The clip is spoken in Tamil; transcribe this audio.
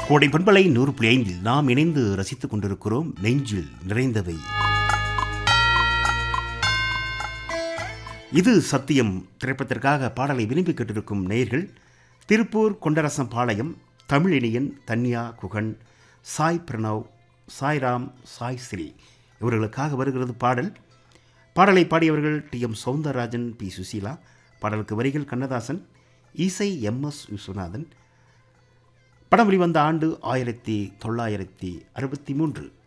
கோடை பண்பலை நூறு புள்ளி ஐந்தில் நாம் இணைந்து ரசித்துக் கொண்டிருக்கிறோம் நெஞ்சில் நிறைந்தவை இது சத்தியம் திரைப்படத்திற்காக பாடலை விரும்பி கேட்டிருக்கும் நேயர்கள் திருப்பூர் கொண்டரசம் பாளையம் தமிழினியன் தன்யா குகன் சாய் பிரணவ் சாய்ராம் சாய் ஸ்ரீ இவர்களுக்காக வருகிறது பாடல் பாடலை பாடியவர்கள் T M Soundararajan P Susheela பாடலுக்கு வரிகள் கண்ணதாசன் இசை எம் எஸ் விஸ்வநாதன் படம் வெளிவந்த ஆண்டு ஆயிரத்தி தொள்ளாயிரத்தி அறுபத்தி மூன்று